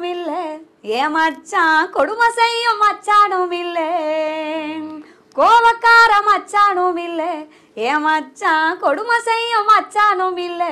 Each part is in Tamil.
மச்சானும் இல்ல ஏன் மச்சான் கொடுமை செய்யும் மச்சானும் இல்ல கோவக்கார மச்சானும் இல்ல ஏன் மச்சான் கொடுமை செய்யும் மச்சானும் இல்ல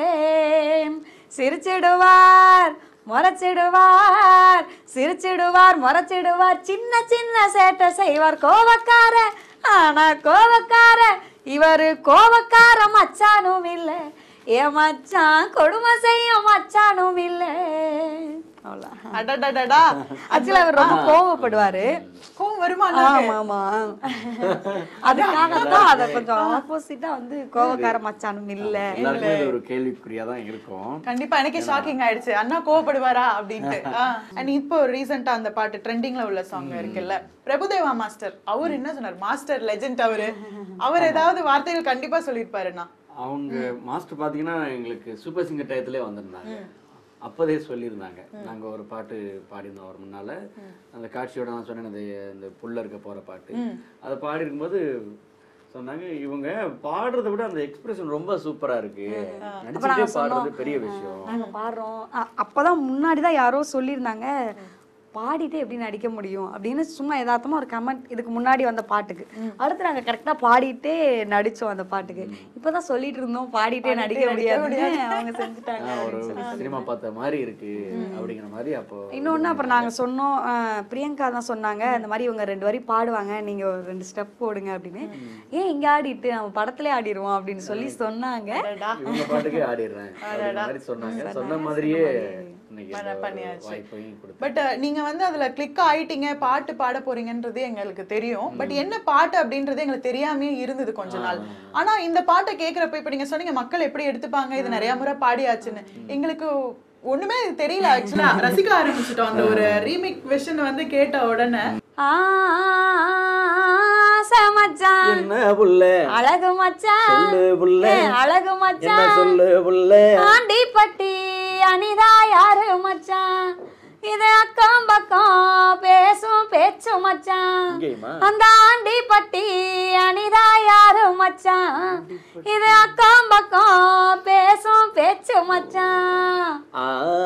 சிரிச்சிடுவார் முறைச்சிடுவார் சிரிச்சிடுவார் முறைச்சிடுவார் சின்ன சின்ன சேட்டை செய்வார் கோவக்கார ஆனா கோவக்கார இவரு கோவக்கார மச்சானும் இல்ல ஏன் மச்சான் கொடுமை செய்யும் மச்சானும் இல்ல அவ்வளோ அடடடடா ஆக்சுவலா அவர் ரொம்ப கோவப்படுவாரு கோவம் வருமா ஆமா ஆமா அதுக்காகத்தான் அத கொஞ்சம் ஆப்போசிட்டா வந்து கோவக்கார மச்சானும் இல்ல எல்லாருக்குமே இது ஒரு கேள்விக்குறியா தான் இருக்கும் கண்டிப்பா எனக்கே ஷாக்கிங் ஆயிடுச்சு அண்ணா கோவப்படுவாரா அப்படின்ட்டு அண்ட் இப்போ ரீசெண்டா அந்த பாட்டு ட்ரெண்டிங்ல உள்ள சாங் இருக்குல்ல பிரபுதேவா மாஸ்டர் அவர் என்ன சொன்னார் மாஸ்டர் லெஜெண்ட் அவரு அவர் ஏதாவது வார்த்தைகள் கண்டிப்பா சொல்லியிருப்பாருண்ணா அவங்க மாஸ்டர் பாத்தீங்கன்னா எங்களுக்கு சூப்பர் சிங்கர் டயத்திலே வந்திருந்தாங்க அப்போதே சொல்லியிருந்தாங்க நாங்க ஒரு பாட்டு பாடியிருந்தோம் ஒரு முன்னால அந்த காட்சியோட நான் சொன்னேன் அந்த இந்த புல்ல இருக்க போற பாட்டு அதை பாடி இருக்கும்போது சொன்னாங்க இவங்க பாடுறதை விட அந்த எக்ஸ்பிரஷன் ரொம்ப சூப்பரா இருக்கு நடிச்சுட்டே பாடுறது பெரிய விஷயம் நாங்க பாடுறோம் அ- அப்பதான் முன்னாடி தான் யாரோ சொல்லியிருந்தாங்க பாடிட்டு எப்படி நடிக்க முடியும் அப்படின்னு சும்மா யதார்த்தமா ஒரு கமெண்ட் இதுக்கு முன்னாடி வந்த பாட்டுக்கு அடுத்து நாங்க கரெக்டா பாடிட்டே நடிச்சோம் அந்த பாட்டுக்கு இப்பதான் சொல்லிட்டு இருந்தோம் பாடிட்டே நடிக்க முடியாதுன்னு அவங்க செஞ்சுட்டாங்க ஆஹ் ஒரு சினிமா பார்த்த மாதிரி இருக்கு அப்படிங்கிற மாதிரி அப்போ இன்னொன்னு அப்புறம் நாங்க சொன்னோம் அஹ், பிரியங்கா தான் சொன்னாங்க இந்த மாதிரி இவங்க ரெண்டு வரி பாடுவாங்க நீங்க ஒரு ரெண்டு ஸ்டெப் போடுங்க அப்படின்னு ஏன் இங்க ஆடிட்டு நம்ம படத்திலே ஆடிடுவோம் அப்படின்னு சொல்லி சொன்னாங்க இவங்க பாட்டுக்கே ஆடிடுறேன் அப்படிங்கிற மாதிரி சொன்னாங்க சொன்ன மாதிரியே இன்னைக்கு இந்த வாய்ப்பையும் கொடுத்து பட் நீங்க வந்து அதுல கிளிக் ஆயிட்டீங்க பாட்டு பாட போறீங்கன்றது எங்களுக்கு தெரியும் பட் என்ன பாட்டு அப்படின்றது எங்களுக்கு தெரியாமே இருந்தது கொஞ்ச நாள் ஆனா இந்த பாட்டை கேக்குறப்ப இப்ப நீங்க சொன்னீங்க மக்கள் எப்படி எடுத்துப்பாங்க இது நிறைய முறை பாடியாச்சுன்னு எங்களுக்கு ஒண்ணுமே இது தெரியல ஆக்சுவலா ரசிக்க ஆரம்பிச்சிட்டோம் அந்த ஒரு ரீமேக் வெர்ஷன் வந்து கேட்ட உடனே ஆசை மச்சான் என்ன புள்ள அழகு மச்சான் சொல்லு புள்ள ஏய், அழகு என்ன மச்சான் சொல்லு புள்ள ஆண்டிப்பட்டி அனிதா யாரு மச்சான் இது அக்கம் பக்கம் பேசும் பேச்சு மச்சான் இங்கேயுமா அந்த ஆண்டிப்பட்டி அனிதா யாரு மச்சான் இது அக்கம் பக்கம் பேசும் பேச்சு மச்சான் ஆ,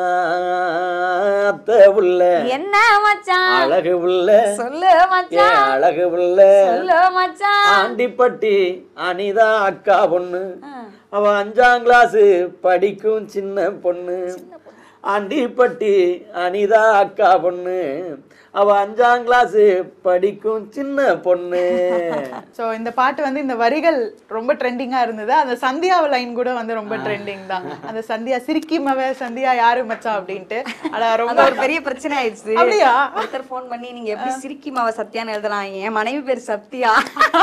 அத்தை புள்ள என்ன மச்சான் அழகு புள்ள சொல்லு ஏ மச்சான் அழகு புள்ள சொல்லு மச்சான் ஆண்டிப்பட்டி அனிதா அக்கா பொண்ணு அவ அஞ்சாம் கிளாஸ் படிக்கும் சின்ன பொண்ணு ஆண்டிப்பட்டி அனிதா அக்கா பொண்ணு அவ அஞ்சாம் கிளாஸ் படிக்கும் சின்ன பொண்ணு சோ இந்த பாட்டு வந்து இந்த வரிகள் ரொம்ப ட்ரெண்டிங்கா இருந்தது அந்த சந்தியா லைன் கூட வந்து ரொம்ப ட்ரெண்டிங் தான் அந்த சந்தியா சிரிக்கிமவ சந்தியா யாரு மச்சான் அப்படின்ட்டு அட ரொம்ப அது ஒரு பெரிய பிரச்சனை ஆயிடுச்சு அப்படியா? ஒருத்தர் ஃபோன் பண்ணி நீங்க எப்படி சிரிக்கி மாவ சத்யான்னு எழுதலாம் என் மனைவி பேர் சத்யா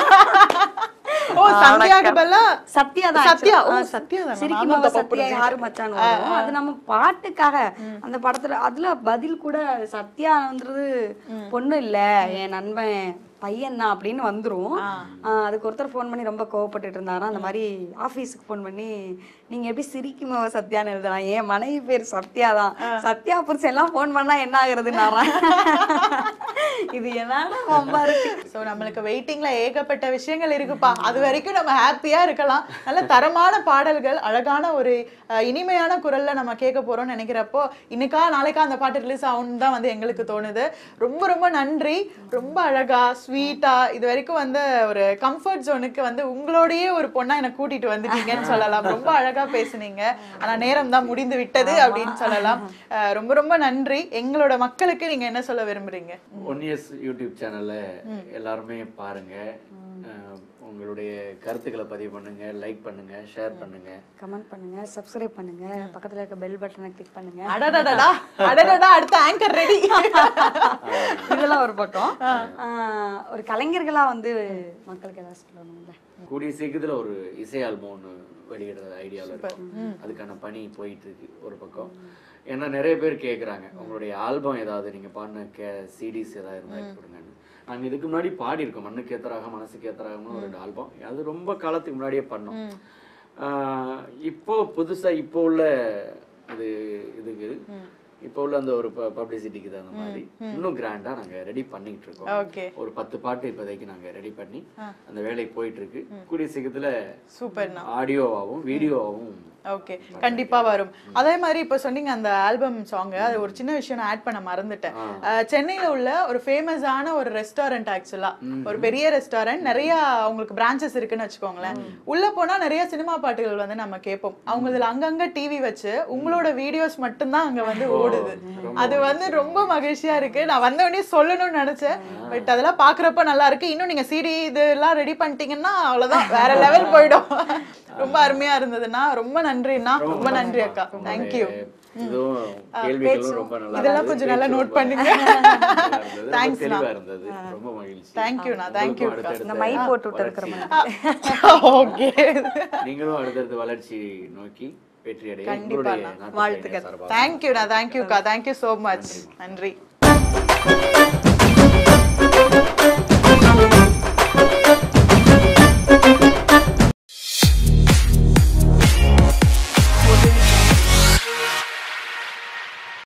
ஓ சந்தியாக்கு பதிலா சத்யா தான் சத்யா, actually. ஓ, ஆ, சத்யா தானா? சிரிக்கி நானும் மாவ தப்பா சத்யா யாரு மச்சான் வரும் அது நம்ம பாட்டுக்காக அந்த படத்துல அதுல பதில் கூட சத்யான்றது பொண்ணு இல்ல என் நண்பன் பையன் தான் அப்படின்னு வந்துரும் ஆ, அதுக்கு ஒருத்தர் ஃபோன் பண்ணி ரொம்ப கோவப்பட்டுட்டு இருந்தாராம் அந்த மாதிரி ஆஃபீஸுக்கு ஃபோன் பண்ணி நீங்க எப்படி சிரிக்குமாவ சத்யான்னு எழுதலாம் என் மனைவி பேர் சத்யா தான் சத்யா புருஷன் எல்லாம் ஃபோன் பண்ணா என்ன ஆகுறதுன்னாராம் இது என்னடா வம்பா இருக்கு சோ நம்மளுக்கு வெயிட்டிங்ல ஏகப்பட்ட விஷயங்கள் இருக்குப்பா அது வரைக்கும் நம்ம ஹாப்பியா இருக்கலாம் நல்ல தரமான பாடல்கள் அழகான ஒரு அஹ், இனிமையான குரல்ல நம்ம கேட்க போறோம்னு நினைக்கிறப்போ இன்னைக்கா நாளைக்கா அந்த பாட்டு ரிலீஸ் ஆகும்னு தான் வந்து எங்களுக்கு தோணுது ரொம்ப ரொம்ப நன்றி ரொம்ப அழகா ஸ்வீட்டா இது வரைக்கும் வந்து ஒரு கம்ஃபர்ட் ஜோனுக்கு வந்து உங்களோடயே ஒரு பொண்ணா என்னை கூட்டிட்டு வந்துட்டீங்கன்னு சொல்லலாம் ரொம்ப அழகா பேசுனீங்க ஆனா நேரம் தான் முடிந்து விட்டது அப்படின்னு சொல்லலாம் அஹ், ரொம்ப ரொம்ப நன்றி எங்களோட மக்களுக்கு நீங்க என்ன சொல்ல விரும்புறீங்க ஒன் இயர்ஸ் யூடியூப் சேனல்ல எல்லாருமே பாருங்க அஹ், உங்களுடைய கருத்துக்களை பதிவு பண்ணுங்க லைக் பண்ணுங்க ஷேர் பண்ணுங்க கமெண்ட் பண்ணுங்க சப்ஸ்கிரைப் பண்ணுங்க பக்கத்துல இருக்க பெல் பட்டனை கிளிக் பண்ணுங்க அடடடடா அடடடா அடுத்த ஆங்கர் ரெடி இதெல்லாம் ஒரு பக்கம் ஆஹ் ஒரு கலைஞர்களா வந்து மக்களுக்கு ஏதாவது சொல்லணும்ல கூடிய சீக்கிரத்துல ஒரு இசை ஆல்பம் ஒன்று வெளியிடுற ஐடியாவில் இருக்கும் அதுக்கான பணி போயிட்டு இருக்கு ஒரு பக்கம் ஏன்னா நிறைய பேர் கேட்குறாங்க உங்களுடைய ஆல்பம் ஏதாவது நீங்க பாடின கே சிடிஸ் ஏதாவது இருந்தால் கொடுங்கன்னு நாங்க இதுக்கு முன்னாடி பாடியிருக்கோம் மண்ணுக்கு ஏத்தராக மனசுக்கு ஏத்தராகம்னு ஒரு ரெண்டு ஆல்பம் அது ரொம்ப காலத்துக்கு முன்னாடியே பண்ணோம் ஆஹ் இப்போ புதுசா இப்போ உள்ள இது இதுக்கு இப்போ உள்ள அந்த ஒரு பப்ளிசிட்டிக்கு தகுந்த மாதிரி இன்னும் கிராண்டா நாங்க ரெடி பண்ணிட்டு இருக்கோம் ஓகே ஒரு பத்து பாட்டு இப்போதைக்கு நாங்க ரெடி பண்ணி அந்த வேலை போயிட்டு இருக்கு கூடிய சீக்கிரத்துல சூப்பர்ண்ணா ஆடியோவாகவும் வீடியோவாகவும் ஓகே கண்டிப்பா வரும் அதே மாதிரி இப்ப சொன்னீங்க அந்த ஆல்பம் சாங் அது ஒரு சின்ன விஷயம் நான் ஆட் பண்ண மறந்துட்டேன் அஹ், சென்னையில உள்ள ஒரு ஃபேமஸான ஒரு ரெஸ்டாரண்ட் ஆக்சுவலா ஒரு பெரிய ரெஸ்டாரண்ட் நிறைய அவங்களுக்கு பிரான்ச்சஸ் இருக்குன்னு வச்சுக்கோங்களேன் உள்ள போனா நிறைய சினிமா பாட்டுகள் வந்து நம்ம கேட்போம் அவங்க இதுல அங்கங்க டிவி வச்சு உங்களோட வீடியோஸ் மட்டும்தான் அங்க வந்து ஓடுது அது வந்து ரொம்ப மகிழ்ச்சியா இருக்கு நான் வந்த உடனே சொல்லணும்னு நினைச்சேன் பட் அதெல்லாம் பாக்குறப்ப நல்லா இருக்கு இன்னும் நீங்க சிடி இதெல்லாம் ரெடி பண்ணிட்டீங்கன்னா அவ்வளவுதான் வேற லெவல் போயிடும் ரொம்ப அருமையா இருந்ததுன்னா ரொம்ப நன்றிண்ணா ரொம்ப நன்றி அக்கா தேங்க்யூ இதுவும் கேள்விகளும் ரொம்ப நல்லா இதெல்லாம் இருந்தது. கொஞ்சம் நல்லா பேச்சு note ரொம்ப பண்ணுங்க. நல்லா இருந்தது. ரொம்ப Thanks தெளிவா அண்ணா. இருந்தது ரொம்ப மகிழ்ச்சி தேங்க்யூண்ணா தேங்க்யூ உங்களுக்கும் அடுத்தடுத்த இந்த மை போட்டு விட்டு வளர்ச்சி. ஓகே நீங்களும் அடுத்தடுத்த வளர்ச்சி நோக்கி வெற்றி அடைய கண்டிப்பா உங்களுடைய அண்ணா. நாட்டு பையனை சார்பாக தேங்க்யூண்ணா தேங்க்யூக்கா தேங்க்யூ ஸோ மச் நன்றி